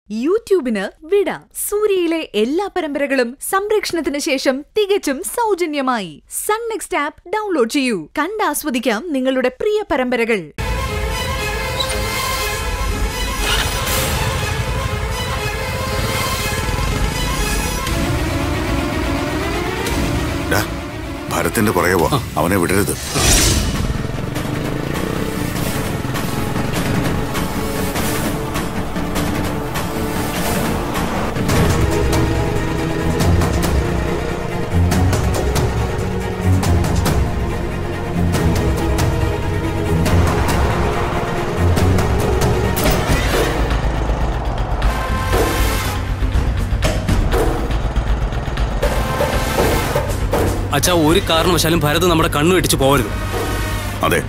യൂട്യൂബിന് വിട സൂര്യയിലെ എല്ലാ പരമ്പരകളും സംരക്ഷണത്തിന് ശേഷം തികച്ചും സൗജന്യമായി സൺ നെക്സ്റ്റ് ആപ്പ് ഡൗൺലോഡ് ചെയ്യൂ കണ്ടാസ്വദിക്കാം നിങ്ങളുടെ പ്രിയ പരമ്പരകൾ ഡാ, ഭരത്തിന്റെ പുറകെ പോ അവനെ വിടരുത് അച്ഛാ ഒരു കാരണവശാലും ഭരത് നമ്മുടെ കണ്ണു വെട്ടിച്ച് പോകരുത് അതെ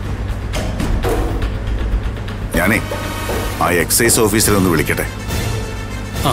ഞാനേ ആ എക്സൈസ് ഓഫീസറെ ഒന്ന് വിളിക്കട്ടെ ആ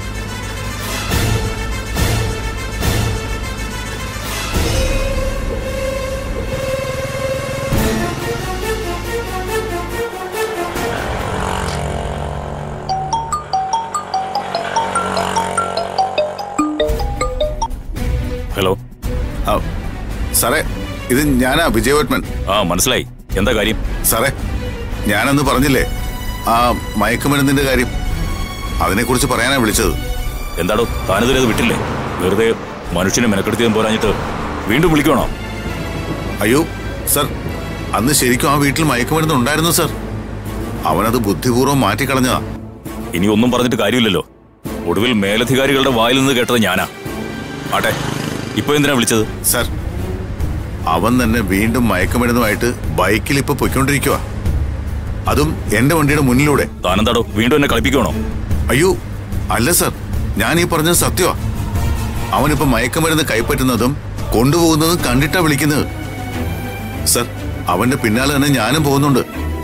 ഹലോ ആ, സാറേ ഇത് ഞാനാ വിജയവർമ്മൻ ആ മനസ്സിലായി എന്താ കാര്യം സാറേ ഞാനന്ന് പറഞ്ഞില്ലേ ആ മയക്കുമരുന്നിന്റെ കാര്യം അതിനെക്കുറിച്ച് പറയാനാ വിളിച്ചത് എന്താടോ താനിതുവരെ അത് വിട്ടില്ലേ വെറുതെ മനുഷ്യനെ മെനക്കെടുത്തിയതും പോരാഞ്ഞിട്ട് വീണ്ടും വിളിക്കണോ അയ്യോ സർ അന്ന് ശരിക്കും ആ വീട്ടിൽ മയക്കുമരുന്ന് ഉണ്ടായിരുന്നു സർ അവനത് ബുദ്ധിപൂർവ്വം മാറ്റിക്കളഞ്ഞതാ ഇനി ഒന്നും പറഞ്ഞിട്ട് കാര്യമില്ലല്ലോ ഒടുവിൽ മേലധികാരികളുടെ വായിൽ നിന്ന് കേട്ടത് ഞാനാ ആട്ടെ ഇപ്പൊ എന്തിനാ വിളിച്ചത് സർ അവൻ തന്നെ വീണ്ടും മയക്കുമരുന്നുമായിട്ട് ബൈക്കിൽ ഇപ്പൊ പൊയ്ക്കൊണ്ടിരിക്കുക അതും എന്റെ വണ്ടിയുടെ മുന്നിലൂടെ താനെന്താടോ വീണ്ടും എന്നെ കളിപ്പിക്കണോ അയ്യോ അല്ല സർ ഞാൻ ഈ പറഞ്ഞത് സത്യമാ അവനിപ്പോ മയക്കുമരുന്ന് കൈപ്പറ്റുന്നതും കൊണ്ടുപോകുന്നതും കണ്ടിട്ടാ വിളിക്കുന്നത് സർ അവന്റെ പിന്നാലെ തന്നെ ഞാനും പോകുന്നുണ്ട്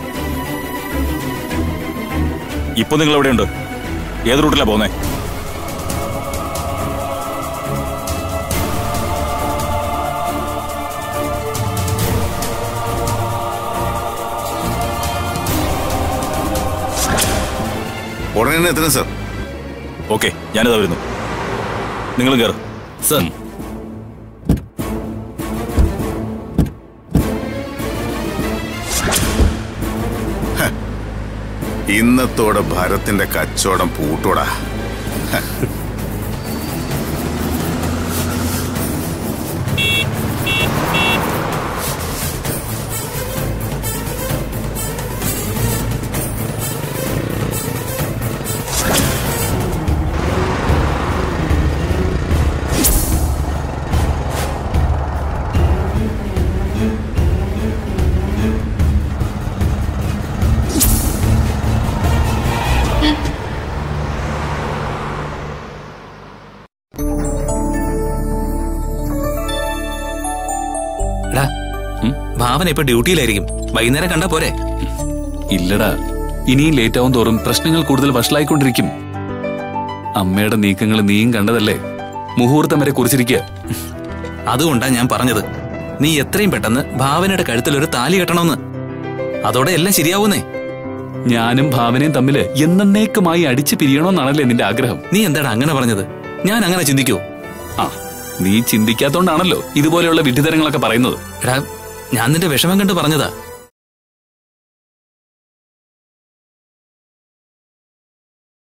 ഇപ്പൊ നിങ്ങൾ എവിടെയുണ്ട് ഏത് റൂട്ടിലാ പോന്നേ ഉടനെ തന്നെ എത്തണം സർ ഓക്കെ ഞാനിതാ വരുന്നു നിങ്ങളും കയറും സർ ഇന്നത്തോടെ ഭരത്തിന്റെ കച്ചവടം പൂട്ടോടാ എടാ ഭാവന ഇപ്പൊ ഡ്യൂട്ടിയിലായിരിക്കും വൈകുന്നേരം കണ്ടാ പോരെ ഇല്ലടാ ഇനിയും ലേറ്റ് ആവും തോറും പ്രശ്നങ്ങൾ കൂടുതൽ വഷളായിക്കൊണ്ടിരിക്കും അമ്മയുടെ നീക്കങ്ങൾ നീയും കണ്ടതല്ലേ മുഹൂർത്തം വരെ കുറിച്ചിരിക്കുക അതുകൊണ്ടാ ഞാൻ പറഞ്ഞത് നീ എത്രയും പെട്ടെന്ന് ഭാവനയുടെ കഴുത്തിൽ ഒരു താലി കെട്ടണമെന്ന് അതോടെ എല്ലാം ശരിയാവുന്നേ ഞാനും ഭാവനയും തമ്മില് എന്നേക്കുമായി അടിച്ചു പിരിയണമെന്നാണല്ലേ നിന്റെ ആഗ്രഹം നീ എന്താടാ അങ്ങനെ പറഞ്ഞത് ഞാൻ അങ്ങനെ ചിന്തിക്കൂ ആ നീ ചിന്തിക്കാത്തോണ്ടാണല്ലോ ഇതുപോലെയുള്ള വിഡ്ഢിതരങ്ങളൊക്കെ പറയുന്നത് എടാ ഞാൻ നിന്റെ വിഷമം കണ്ട് പറഞ്ഞതാ